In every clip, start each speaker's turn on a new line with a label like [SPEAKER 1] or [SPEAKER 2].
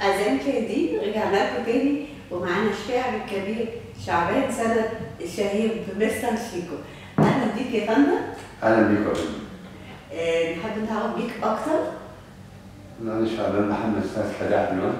[SPEAKER 1] أذان كادين رجعنا لكم تاني ومعانا الشاعر الكبير شعبان سند الشهير بمستر شيكو أهلا بيك يا فندم
[SPEAKER 2] اهلا بيك يا فندم
[SPEAKER 1] آه، نحب نتعرف بيك أكتر
[SPEAKER 2] انا شعبان محمد سعد حداح عنوان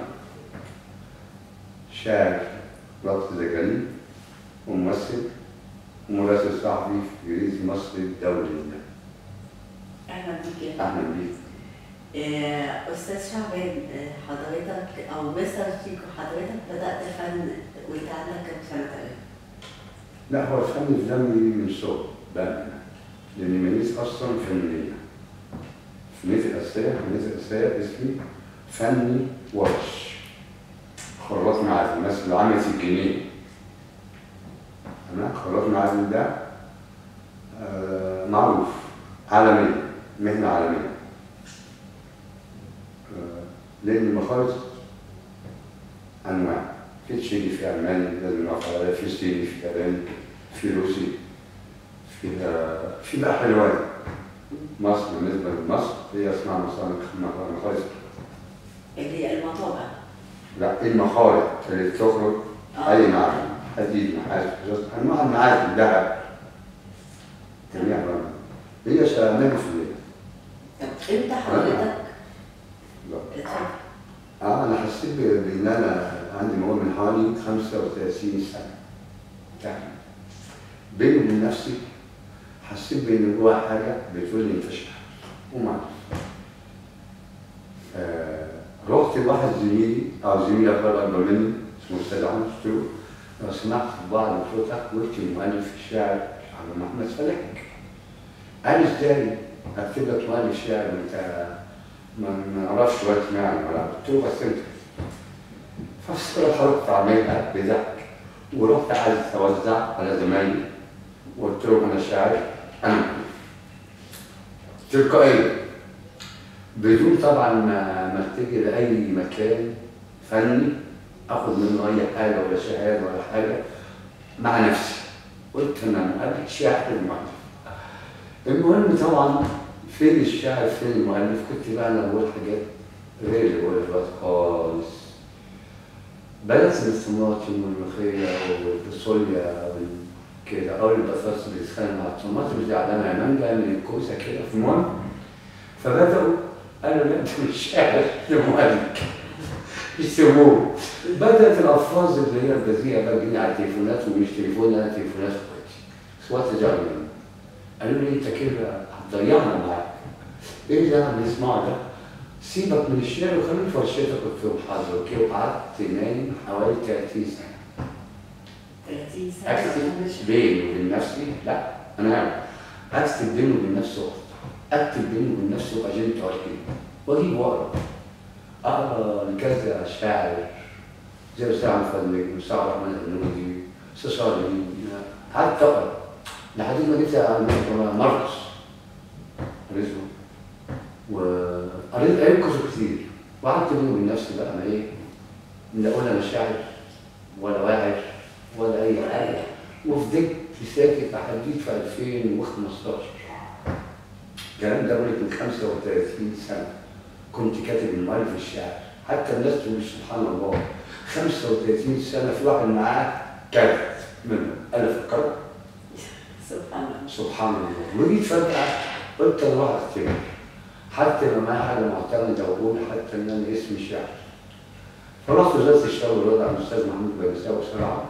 [SPEAKER 2] شاعر ربط زكريا وممثل ومراسل صحفي في جريدة مصر الدولي
[SPEAKER 1] أهلا بيك يا
[SPEAKER 2] اهلا بيك
[SPEAKER 1] آه، أستاذ شعبان آه، حضرتك أو مستر شيكو حضرتك بدأت فن وأنت عندك كام سنة تقريبا؟
[SPEAKER 2] لا هو الفن في دمي من صغري بأمانة لأني ميز أصلا فنية فنية الأساسية فنية الأساسية اسمي فني ورش خراط معازل مثل عامل الجنيه أنا خراط معازل ده آه، معروف عالميا مهنة عالمية آه، لأن المخارج أنواع في تشيلي في ألماني لازم نقف عليها في صيني في ياباني في روسي في آه، في بقى حلوان مصر بالنسبة لمصر هي اسمها مصانع مخارج
[SPEAKER 1] اللي هي المطابع
[SPEAKER 2] لا المخارج اللي بتخرج أي معدن حديد نحاس جزء أنواع المعادن ذهب جميع الأنواع هي شاملة في الليل
[SPEAKER 1] طب إمتى حضرتك
[SPEAKER 2] لا.
[SPEAKER 1] اتفضل
[SPEAKER 2] اه انا حسيت ب- بان انا عندي مواد من حوالي 35 سنه يعني بيني وبين نفسي حسيت بان جواها حاجه بتقول لي انت شاعر وما آه رحت لواحد زميلي او زميلي اكبر اكبر مني اسمه استاذ عمرو قلت له لو سمحت في بعض الفتح واكتب مؤلف الشاعر عبد محمد فلاح قال لي ازاي اكتب لك مؤلف شاعر وانت ما ما اعرفش وقت يعني ولا قلت له بس انت فالصراحه رحت اعملها بضحك ورحت عايز اوزع على زمايلي وقلت لهم انا شاعر انا مؤلف. تلقائيا بدون طبعا ما ما اتجه لاي مكان فني اخد منه اي حاجه ولا شهاده ولا حاجه مع نفسي قلت انا مؤلف شاعر المؤلف المهم طبعا فين الشاعر فين المؤلف كنت بقى انا بقول حاجات غير اللي بقولها دلوقتي خالص بلد الطماطم والملوخية والفاصوليا وكده أو البطاطس اللي بتتخانق مع الطماطم دي علامة مانجا من الكوسة كده في المهم فبدأوا قالوا لا أنت مش شاعر ده مؤلف يسموه بدأت الألفاظ اللي هي البذيئة بقى تجيني على التليفونات ومش تليفون أنا تليفونات إخواتي إخواتي جارين قالوا لي أنت كده هتضيعنا معاك إيه اللي أنا بنسمعه ده؟ سيبك من الشعر وخليك في ورشتك قلت لهم حاضر اوكي وقعدت نايم حوالي 30 سنه
[SPEAKER 1] 30 سنة
[SPEAKER 2] اكتب
[SPEAKER 1] مش-
[SPEAKER 2] بيني وبين نفسي لا انا اكتب بيني وبين نفسي وقت اكتب بيني وبين نفسي واجنت واجيب واجيب واقرا اقرا لكذا شاعر زي استاذ عبد الفضل استاذ عبد الرحمن الهنودي استاذ صالح قعدت اقرا لحد ما جبت على ماركس قريته وقريت قريت كتب كتير وقعدت بيني وبين نفسي بقى انا ايه لا اقول انا شاعر ولا واعر ولا اي حاجه وفضلت ساكت لحد في 2015 الكلام ده بقولك من 35 سنه كنت كاتب المؤلف الشاعر حتى الناس تقول سبحان الله 35 سنه في واحد معاه كاتب منه انا فكرت
[SPEAKER 1] سبحان الله
[SPEAKER 2] سبحان الله وجيت فجأة قلت انا راح اكتب حتى لو معايا حاجة معتمدة واقول حتى ان انا اسمي شاعر فرحت وزارة الشباب والرياضة عند الاستاذ محمود بنساوي بسرعة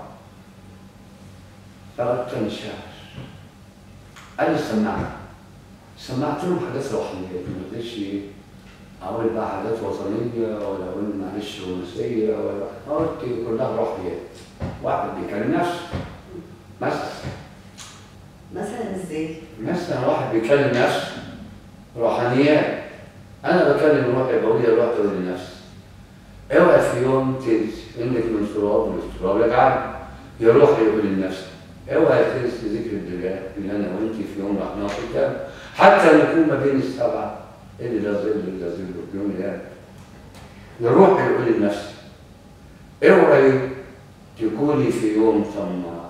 [SPEAKER 2] فقلت انا شاعر قال لي سمعني سمعت لهم حاجات روحانية ما رضيتش اقول بقى حاجات وطنية ولا اقول معلش رومانسية ولا قلت كلها روحيات واحد بيكلم نفسه مثلا
[SPEAKER 1] مثلا ازاي؟
[SPEAKER 2] مثلا واحد بيكلم نفسه روحانيات انا بكلم روحي بقول يا روح تقول لنفسي اوعى في يوم تنسي انك من تراب ومن تراب لك عبد يا روح يقول لنفسك اوعى تنسي ذكر الله اللي انا وانت في يوم راح نقف قدام حتى نكون ما بين السبعه اللي لا ظل الا ظل في يوم القيامه يا روح يقول لنفسي اوعي تكوني في يوم طماع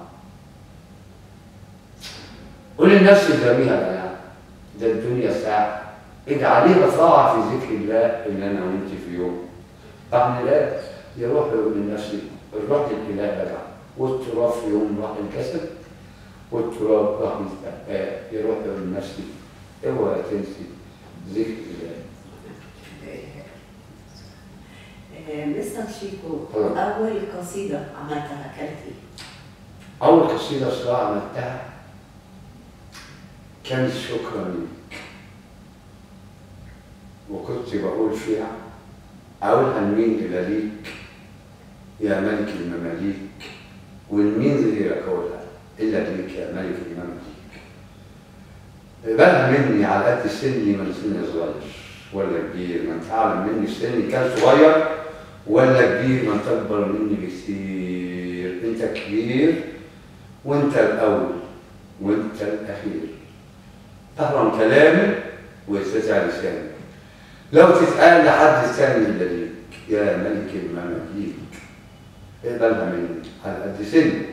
[SPEAKER 2] قول لنفسك جميعا يعني ده الدنيا ساعة اجعليها طاعة في ذكر الله إن أنا وأنت في يوم بعمل ايه؟ يروح يقول لنفسي الروح الاله رجع والتراب في يوم راح الجسد والتراب راح يستحقق يروح يقول لنفسي اوعى تنسي ذكر الله
[SPEAKER 1] آه، مستر شيكو
[SPEAKER 2] طبعا.
[SPEAKER 1] أول قصيدة عملتها كانت إيه؟
[SPEAKER 2] أول قصيدة صراحة عملتها كانت شكرا ليك وكنت بقول فيها أقولها لمين إلا ليك يا ملك المماليك والمين غيرك أقولها إلا ليك يا ملك المماليك بالها مني على قد سني من سن صغير ولا كبير ما انت اعلم مني سني كان صغير ولا كبير ما انت اكبر مني بكثير انت كبير وانت الاول وانت الاخير تحرم كلامي ويتسع لساني لو تتقال لحد ثاني الا ليك يا ملك المماليك اقبلها مني على قد سني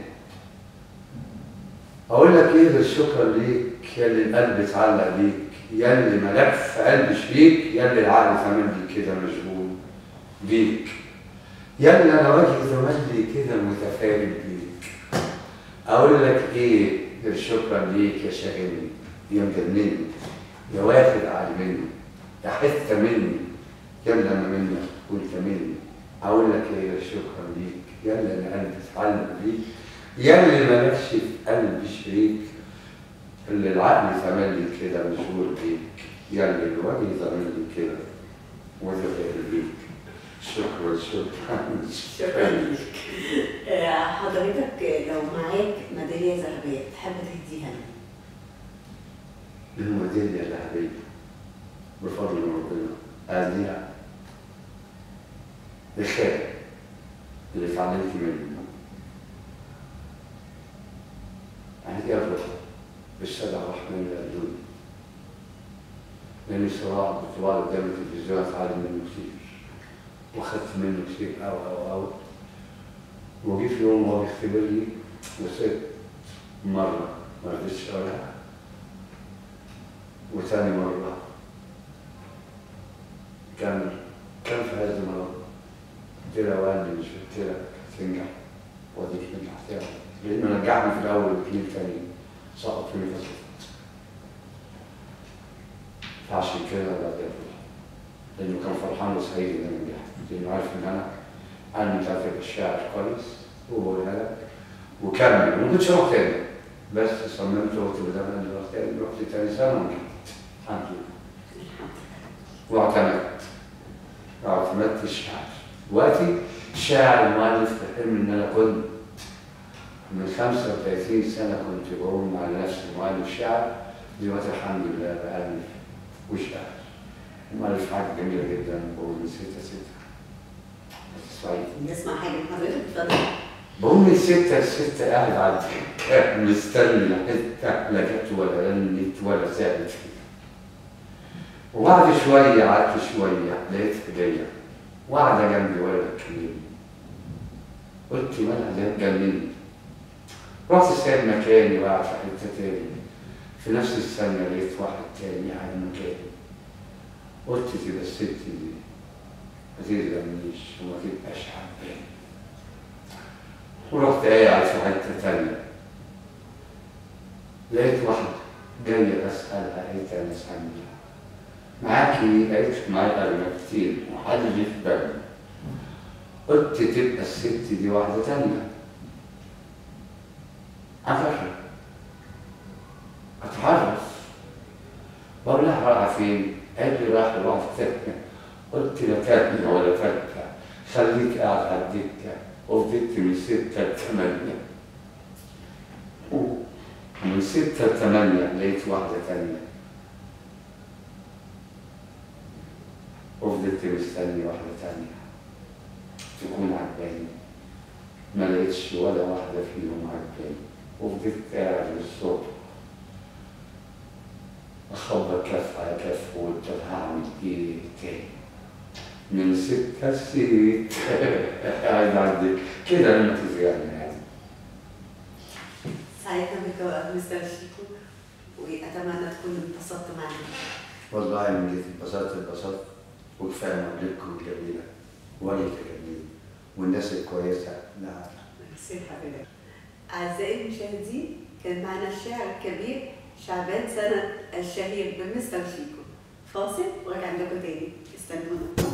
[SPEAKER 2] اقول لك ايه غير شكرا ليك يا اللي القلب اتعلق بيك يا اللي ملاك في قلبي شريك يا اللي العقل تملي كده مشغول بيك يا اللي انا وجهي تملي كده متفائل بيك اقول لك ايه غير شكرا ليك يا شاغلني يا مجنني يا واخد على مني يا حته مني يا اللي انا منك وانت مني اقول لك ايه غير شكرا ليك يا اللي انا قلبي اتعلق بيك يا اللي مالكش في قلبي شريك اللي العقل تملي كده مشغول بيك يا اللي الوجه تملي كده وتفائل بيك شكرا شكرا
[SPEAKER 1] شكرا ليك آه، حضرتك لو معاك ميدالية ذهبية تحب تهديها لمين؟
[SPEAKER 2] الميدالية الذهبية بفضل ربنا أهديها لخير اللي اتعلمت منه أهديها الرحمة بالسبع الرحمن الأدوني لأني صراحة كنت بقعد قدام التلفزيون أتعلم منه كتير وأخدت منه كتير أو أو أو وجي في يوم وهو بيختبرني وسبت مرة ما رضيتش أقولها وثاني مرة كان كان في هذا المرض قلت له وأنا مش قلت لك تنجح وأديك نجحت لأنه نجحني في الأول والاثنين التانيين سقط في فصل فعشان كده بدأت أفرح لأنه كان فرحان وسعيد إن أنا نجحت لأنه عارف إن أنا أنا مش عارف أبقى الشاعر كويس وبقولها لك وكمل ما كنتش أروح تاني بس صممت وقلت بدل ما أنا أروح تاني رحت تاني سنة ونجحت الحمد لله واعتمدت اعتمدت الشعر دلوقتي شاعر مؤلف بحلم ان انا كنت من 35 سنه كنت بقول مع نفسي مؤلف شعر دلوقتي الحمد لله بألف وشعر مؤلف حاجه جميله جدا بقول من ستة ستة صحيح
[SPEAKER 1] نسمع حاجة من حضرتك اتفضل
[SPEAKER 2] بقول من ستة لستة قاعد على الدكة مستني لا حتة لا جت ولا رنت ولا سابت وبعد شوية قعدت شوية لقيت هدية وقاعدة جنبي ولا بتكلمني قلت مالها ده جنني رحت سايب مكاني وقعدت في حتة تاني في نفس الثانية لقيت واحد تاني قاعد مكاني قلت كده الست دي ما تزعلنيش وما تبقاش عجباني ورحت قاعد في حتة تانية لقيت واحدة جاية أسألها قالت أنا سامية معاكي قالت معايا أغنى كتير وحد جه في بالي قلت تبقى الست دي واحدة تانية أفرق أتعرف بقول لها رايحة فين؟ قالت لي رايحة لواحدة تانية قلت لا تانية ولا تالتة خليك قاعد على الدكة وفضلت من ستة لثمانية ومن ستة لثمانية لقيت واحدة تانية وفضلت مستني واحدة تانية تكون عجباني ما لقيتش ولا واحدة فيهم عجباني وفضلت قاعد للصبح أخبط كف على كف وقلت طب هعمل إيه تاني من ستة لست قاعد عندي كده لما تزعلني يعني
[SPEAKER 1] سعيدة بك مستر شيكو وأتمنى تكون انبسطت معنا
[SPEAKER 2] والله من جيت اتبسطت اتبسطت وكفايه مقابلتكم الجميله ورية جميل والناس الكويسة لا
[SPEAKER 1] ميرسي حضرتك أعزائي المشاهدين كان معنا الشاعر الكبير شعبان سند الشهير بمستر شيكو فاصل وراجع لكم تاني استنونا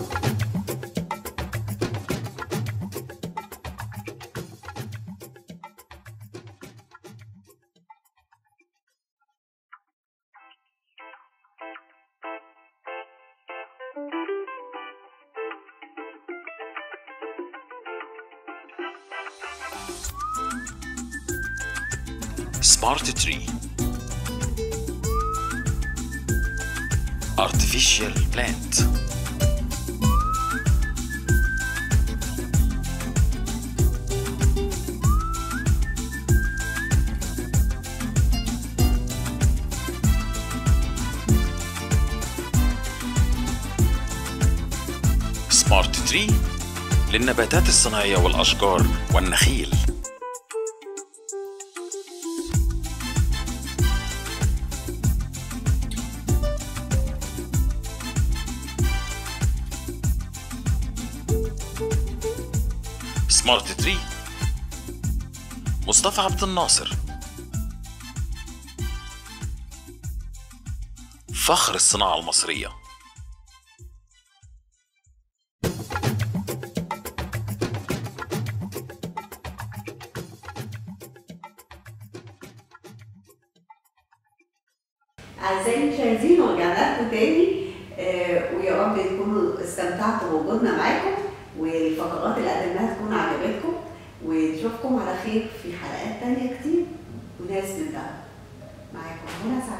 [SPEAKER 3] سمارت تري artificial plant سمارت تري للنباتات الصناعية والأشجار والنخيل سمارت تري مصطفى عبد الناصر فخر الصناعة المصرية
[SPEAKER 1] أعزائي المشاهدين ورجعنا لكم تاني آه، ويا رب تكونوا استمتعتوا بوجودنا معاكم والفقرات اللي قدمناها تكون عجبتكم ونشوفكم على خير في حلقات تانية كتير وناس من ده معاكم هنا سعد